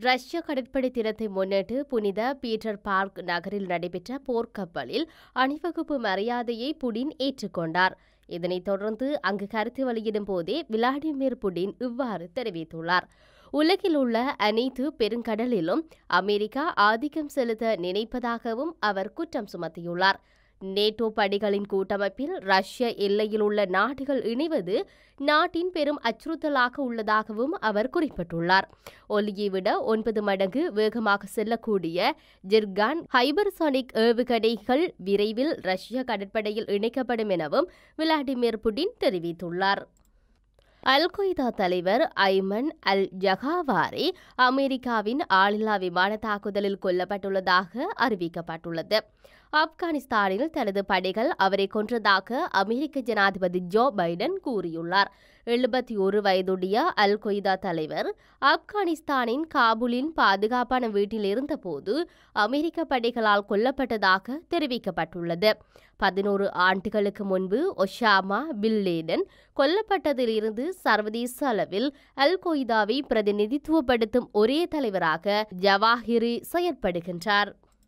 ரஷ்ய கடற்படை தினத்தை முன்னிட்டு புனித பீட்டர் பார்க் நகரில் நடைபெற்ற போர்க்கப்பலில் அணிவகுப்பு மரியாதையை புடின் ஏற்றுக்கொண்டார் இதனைத் தொடர்ந்து அங்கு கருத்து வெளியிடும் போதே விளாடிமிர் புடின் இவ்வாறு தெரிவித்துள்ளார் உலகில் உள்ள அனைத்து பெருங்கடலிலும் அமெரிக்கா ஆதிக்கம் செலுத்த நினைப்பதாகவும் அவர் குற்றம் சுமத்தியுள்ளார் நேட்டோ படைகளின் கூட்டமைப்பில் ரஷ்ய எல்லையில் உள்ள நாடுகள் இணைவது நாட்டின் பெரும் அச்சுறுத்தலாக உள்ளதாகவும் அவர் குறிப்பிட்டுள்ளார் ஒலியை விட ஒன்பது மடங்கு வேகமாக செல்லக்கூடிய ஜிர்கான் ஹைபர்சானிக் ஏவுகணைகள் விரைவில் ரஷ்ய கடற்படையில் இணைக்கப்படும் எனவும் விளாடிமிர் புடின் தெரிவித்துள்ளார் அல் கொய்தா தலைவர் ஐமன் அல் ஜகாவாரி அமெரிக்காவின் ஆளில்லா விமான தாக்குதலில் கொல்லப்பட்டுள்ளதாக அறிவிக்கப்பட்டுள்ளது ஆப்கானிஸ்தானில் தனது படைகள் அவரை கொன்றதாக அமெரிக்க ஜனாதிபதி ஜோ பைடன் கூறியுள்ளார் எழுபத்தி ஒரு வயதுடைய அல் கொய்தா தலைவர் ஆப்கானிஸ்தானின் காபூலின் பாதுகாப்பான வீட்டில் இருந்தபோது அமெரிக்க படைகளால் கொல்லப்பட்டதாக தெரிவிக்கப்பட்டுள்ளது பதினோரு ஆண்டுகளுக்கு முன்பு ஒஷாமா பில்லேடன் கொல்லப்பட்டதிலிருந்து சர்வதேச அளவில் அல் கொய்தாவை பிரதிநிதித்துவப்படுத்தும் ஒரே தலைவராக ஜவாஹிரி செயற்படுகின்றார்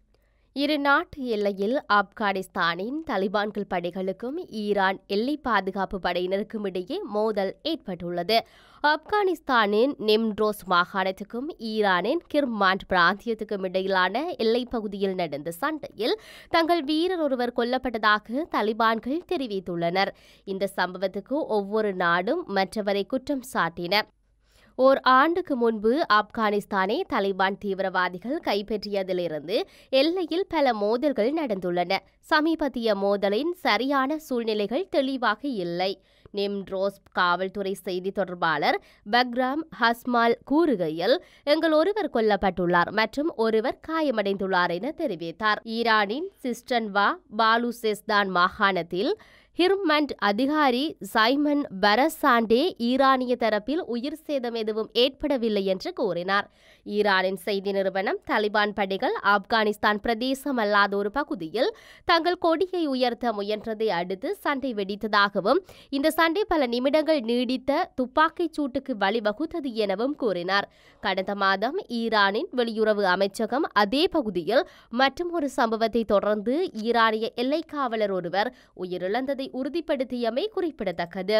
இரு நாட்டு எல்லையில் ஆப்கானிஸ்தானின் தலிபான்கள் படைகளுக்கும் ஈரான் எல்லை பாதுகாப்பு படையினருக்கும் இடையே மோதல் ஏற்பட்டுள்ளது ஆப்கானிஸ்தானின் நிம்ட்ரோஸ் மாகாணத்துக்கும் ஈரானின் கிர்மாண்ட் பிராந்தியத்துக்கும் இடையிலான எல்லைப் பகுதியில் நடந்த சண்டையில் தங்கள் வீரர் ஒருவர் கொல்லப்பட்டதாக தலிபான்கள் தெரிவித்துள்ளனர் இந்த சம்பவத்துக்கு ஒவ்வொரு நாடும் மற்றவரை குற்றம் சாட்டின ஓர் ஆண்டுக்கு முன்பு ஆப்கானிஸ்தானை தலிபான் தீவிரவாதிகள் கைப்பற்றியதிலிருந்து எல்லையில் பல மோதல்கள் நடந்துள்ளன சமீபத்திய மோதலின் சரியான சூழ்நிலைகள் தெளிவாக இல்லை நிம்ட்ரோஸ் காவல்துறை செய்தி தொடர்பாளர் பக்ராம் ஹஸ்மால் கூறுகையில் எங்கள் ஒருவர் கொல்லப்பட்டுள்ளார் மற்றும் ஒருவர் காயமடைந்துள்ளார் என தெரிவித்தார் ஈரானின் சிஸ்டன்வா பாலுசெஸ்தான் மாகாணத்தில் ஹிர்மண்ட் அதிகாரி சைமன் பரசாண்டே ஈரானிய தரப்பில் உயிர் சேதம் எதுவும் ஏற்படவில்லை என்று கூறினார் ஈரானின் செய்தி நிறுவனம் தலிபான் படைகள் ஆப்கானிஸ்தான் பிரதேசம் அல்லாத ஒரு பகுதியில் தங்கள் கொடியை உயர்த்த முயன்றதை அடுத்து சண்டை வெடித்ததாகவும் இந்த சண்டை பல நிமிடங்கள் நீடித்த துப்பாக்கிச் சூட்டுக்கு வழிவகுத்தது எனவும் கூறினார் கடந்த மாதம் ஈரானின் வெளியுறவு அமைச்சகம் அதே பகுதியில் மற்றும் ஒரு சம்பவத்தை தொடர்ந்து ஈரானிய எல்லை காவலர் ஒருவர் உயிரிழந்ததை உறுதிப்படுத்தியமை குறிப்பிடத்தக்கது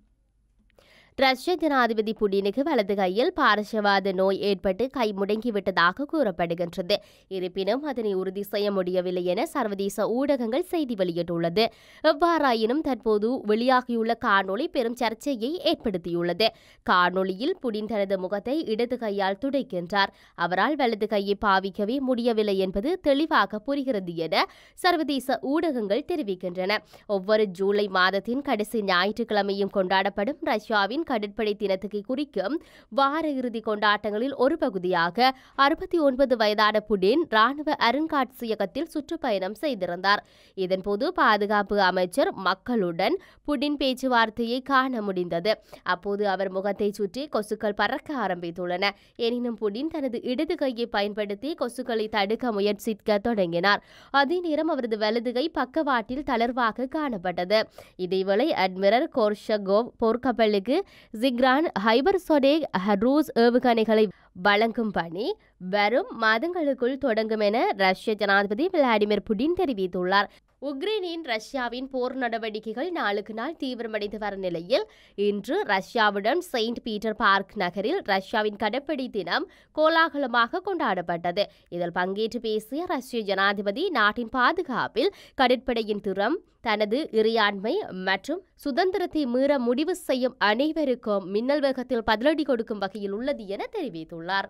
ரஷ்ய ஜனாதிபதி புடினுக்கு வலது கையில் பாரசவாத நோய் ஏற்பட்டு கை முடங்கிவிட்டதாக கூறப்படுகின்றது இருப்பினும் அதனை உறுதி செய்ய முடியவில்லை என சர்வதேச ஊடகங்கள் செய்தி வெளியிட்டுள்ளது எவ்வாறாயினும் தற்போது வெளியாகியுள்ள காணொளி பெரும் சர்ச்சையை ஏற்படுத்தியுள்ளது காணொளியில் புடின் தனது முகத்தை இடது கையால் துடைக்கின்றார் அவரால் வலது கையை பாவிக்கவே முடியவில்லை என்பது தெளிவாக புரிகிறது என சர்வதேச ஊடகங்கள் தெரிவிக்கின்றன ஒவ்வொரு ஜூலை மாதத்தின் கடைசி ஞாயிற்றுக்கிழமையும் கொண்டாடப்படும் ரஷ்யாவின் கடற்படை தினத்துக்கு குறிக்கும் வார இறுதி கொண்டாட்டங்களில் ஒரு பகுதியாக அறுபத்தி ஒன்பது வயதான புடின் ராணுவ அருங்காட்சியகத்தில் சுற்றுப்பயணம் செய்திருந்தார் இதன்போது பாதுகாப்பு அமைச்சர் மக்களுடன் புடின் பேச்சுவார்த்தையை காண முடிந்தது அப்போது அவர் முகத்தை சுற்றி கொசுக்கள் பறக்க ஆரம்பித்துள்ளன எனினும் புடின் தனது இடது கையை பயன்படுத்தி கொசுக்களை தடுக்க முயற்சிக்க தொடங்கினார் அதே நேரம் அவரது வலது கை பக்கவாட்டில் தளர்வாக காணப்பட்டது இதேவேளை அட்மிரல் கோர்ஷகோவ் போர்க்கப்பலுக்கு ஜிக்ரான் ஹைபர்சோடேக் ஹரூஸ் ஏவுகணைகளை வழங்கும் பணி வரும் மாதங்களுக்குள் தொடங்கும் என ரஷ்ய ஜனாதிபதி விளாடிமிர் புடின் தெரிவித்துள்ளார் உக்ரைனின் ரஷ்யாவின் போர் நடவடிக்கைகள் நாளுக்கு நாள் தீவிரமடைந்து வரும் நிலையில் இன்று ரஷ்யாவுடன் செயின்ட் பீட்டர் பார்க் நகரில் ரஷ்யாவின் கடற்படை தினம் கோலாகலமாக கொண்டாடப்பட்டது இதில் பங்கேற்று பேசிய ரஷ்ய ஜனாதிபதி நாட்டின் பாதுகாப்பில் கடற்படையின் திறம் தனது இறையாண்மை மற்றும் சுதந்திரத்தை மீற முடிவு செய்யும் அனைவருக்கும் மின்னல் வேகத்தில் பதிலடி கொடுக்கும் வகையில் உள்ளது என தெரிவித்துள்ளார்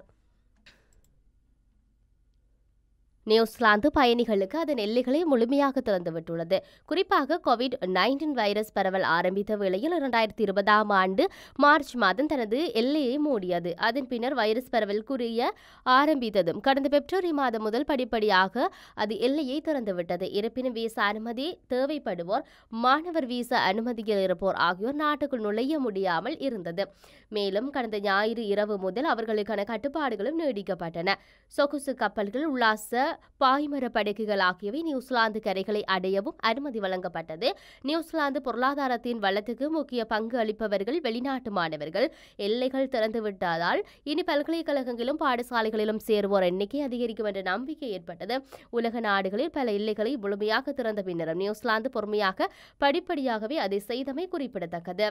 நியூசிலாந்து பயணிகளுக்கு அதன் எல்லைகளை முழுமையாக திறந்துவிட்டுள்ளது குறிப்பாக கோவிட் நைன்டீன் வைரஸ் பரவல் ஆரம்பித்த வேளையில் இரண்டாயிரத்தி இருபதாம் ஆண்டு மார்ச் மாதம் தனது எல்லையை மூடியது அதன் பின்னர் வைரஸ் பரவல் குறைய ஆரம்பித்ததும் கடந்த பிப்ரவரி மாதம் முதல் படிப்படியாக அது எல்லையை திறந்துவிட்டது இருப்பினும் வீசா அனுமதி தேவைப்படுவோர் மாணவர் வீசா அனுமதியில் இருப்போர் ஆகியோர் நாட்டுக்குள் நுழைய முடியாமல் இருந்தது மேலும் கடந்த ஞாயிறு இரவு முதல் அவர்களுக்கான கட்டுப்பாடுகளும் நீடிக்கப்பட்டன சொகுசு கப்பல்கள் உல்லாச பாய்மர படகுகள் ஆகியவை நியூசிலாந்து கரைகளை அடையவும் அனுமதி வழங்கப்பட்டது நியூசிலாந்து பொருளாதாரத்தின் வளத்துக்கு முக்கிய பங்கு அளிப்பவர்கள் வெளிநாட்டு மாணவர்கள் எல்லைகள் திறந்துவிட்டதால் இனி பல்கலைக்கழகங்களிலும் பாடசாலைகளிலும் சேருவோர் எண்ணிக்கை அதிகரிக்கும் என்ற நம்பிக்கை ஏற்பட்டது உலக நாடுகளில் பல எல்லைகளை முழுமையாக திறந்த பின்னரும் நியூசிலாந்து பொறுமையாக படிப்படியாகவே அதை செய்தமை குறிப்பிடத்தக்கது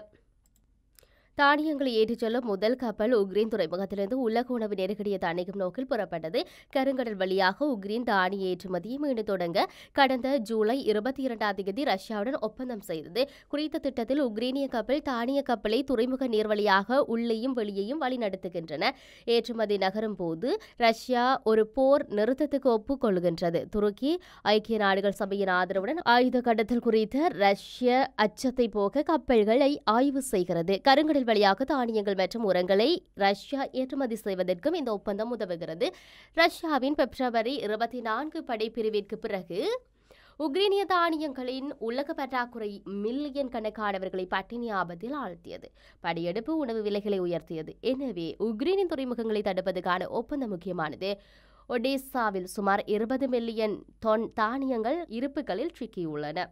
தானியங்களை ஏற்றிச் செல்லும் முதல் கப்பல் உக்ரைன் துறைமுகத்திலிருந்து உலக உணவு நெருக்கடியை தணிக்கும் நோக்கில் புறப்பட்டது கருங்கடல் வழியாக உக்ரைன் தானிய ஏற்றுமதியை மீண்டும் தொடங்க கடந்த ஜூலை இருபத்தி இரண்டாம் தேதி ரஷ்யாவுடன் ஒப்பந்தம் செய்தது குறித்த திட்டத்தில் உக்ரைனிய கப்பல் தானிய கப்பலை துறைமுக நீர்வழியாக உள்ளேயும் வெளியேயும் வழிநடத்துகின்றன ஏற்றுமதி நகரும் போது ரஷ்யா ஒரு போர் நிறுத்தத்துக்கு ஒப்புக்கொள்கின்றது துருக்கி ஐக்கிய நாடுகள் சபையின் ஆதரவுடன் ஆயுத கடத்தல் குறித்த ரஷ்ய அச்சத்தை போக்க கப்பல்களை ஆய்வு செய்கிறது கருங்கடல் வழியாக தானியங்கள் மற்றும் உரங்களை ரஷ்யா ஏற்றுமதி செய்வதற்கும் இந்த ஒப்பந்தம் உதவுகிறது ரஷ்யாவின் பிப்ரவரி இருபத்தி நான்கு படைப்பிரிவிற்கு பிறகு உக்ரைனிய தானியங்களின் உலக பற்றாக்குறை மில்லியன் கணக்கானவர்களை பட்டினி ஆபத்தில் ஆழ்த்தியது படையெடுப்பு உணவு விலைகளை உயர்த்தியது எனவே உக்ரைனின் துறைமுகங்களை தடுப்பதற்கான ஒப்பந்தம் முக்கியமானது ஒடேசாவில் சுமார் இருபது மில்லியன் தொன் தானியங்கள் இருப்புகளில் சிக்கியுள்ளன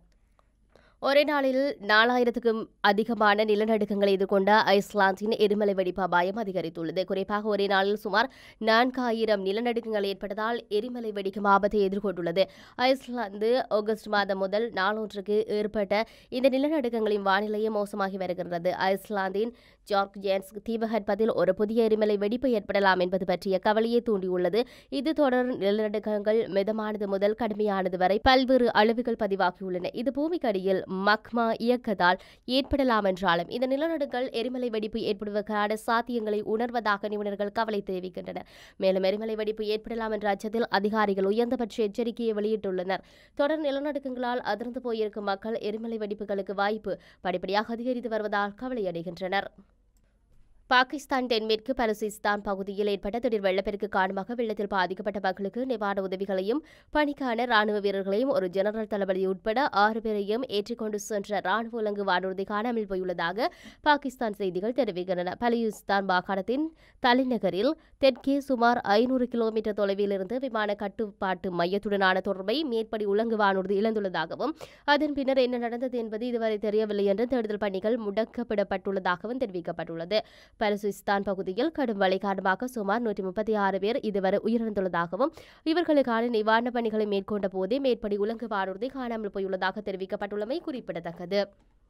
ஒரே நாளில் நாலாயிரத்துக்கும் அதிகமான நிலநடுக்கங்களை எதிர்கொண்ட ஐஸ்லாந்தின் எரிமலை வெடிப்பு அபாயம் அதிகரித்துள்ளது குறிப்பாக ஒரே நாளில் சுமார் நான்காயிரம் நிலநடுக்கங்கள் ஏற்பட்டதால் எரிமலை வெடிக்கும் ஆபத்தை எதிர்கொண்டுள்ளது ஐஸ்லாந்து ஆகஸ்ட் மாதம் முதல் நாளொன்றுக்கு ஏற்பட்ட இந்த நிலநடுக்கங்களின் வானிலையே மோசமாகி வருகிறது ஐஸ்லாந்தின் ஜார்க் ஜேன்ஸ் தீபகற்பத்தில் ஒரு புதிய எரிமலை வெடிப்பு ஏற்படலாம் என்பது பற்றிய கவலையை தூண்டியுள்ளது இது தொடர் நிலநடுக்கங்கள் மிதமானது முதல் கடுமையானது வரை பல்வேறு அளவுகள் பதிவாகியுள்ளன இது பூமிக்கடியில் மக்மா இயக்கத்தால் ஏற்படலாம் என்றாலும் இந்த நிலநடுக்கங்கள் எரிமலை வெடிப்பு ஏற்படுவதற்கான சாத்தியங்களை உணர்வதாக நிபுணர்கள் கவலை தெரிவிக்கின்றனர் மேலும் எரிமலை வெடிப்பு ஏற்படலாம் என்ற அச்சத்தில் அதிகாரிகள் உயர்ந்தபட்ச எச்சரிக்கையை வெளியிட்டுள்ளனர் தொடர் நிலநடுக்கங்களால் அதிர்ந்து போயிருக்கும் மக்கள் எரிமலை வெடிப்புகளுக்கு வாய்ப்பு படிப்படியாக அதிகரித்து வருவதால் கவலையடைகின்றனர் பாகிஸ்தான் தென்மேற்கு பலுசிஸ்தான் பகுதியில் ஏற்பட்ட திடீர் வெள்ளப்பெருக்கு காரணமாக வெள்ளத்தில் பாதிக்கப்பட்ட மக்களுக்கு நிவாரண உதவிகளையும் பணிக்கான ராணுவ வீரர்களையும் ஒரு ஜெனரல் தளபதி உட்பட ஆறு பேரையும் ஏற்றிக்கொண்டு சென்ற ராணுவ உலங்கு வானூர்தி காணாமல் போயுள்ளதாக பாகிஸ்தான் செய்திகள் தெரிவிக்கின்றன பலுசிஸ்தான் மாகாணத்தின் தலைநகரில் தெற்கே சுமார் ஐநூறு கிலோமீட்டர் தொலைவில் இருந்து விமான கட்டுப்பாட்டு மையத்துடனான தொடர்பை மேற்படி உலங்கு வானூர்தி இழந்துள்ளதாகவும் அதன் பின்னர் என்ன நடந்தது என்பது இதுவரை தெரியவில்லை என்று தேடுதல் பணிகள் முடக்கப்படப்பட்டுள்ளதாகவும் தெரிவிக்கப்பட்டுள்ளது பலுசிஸ்தான் பகுதியில் கடும் மழை காரணமாக சுமார் நூற்றி முப்பத்தி ஆறு பேர் இதுவரை உயிரிழந்துள்ளதாகவும் இவர்களுக்கான நிவாரணப் பணிகளை மேற்கொண்ட போதே மேற்படி உலங்கு வானூர்தி காணாமல் போயுள்ளதாக தெரிவிக்கப்பட்டுள்ளமை குறிப்பிடத்தக்கது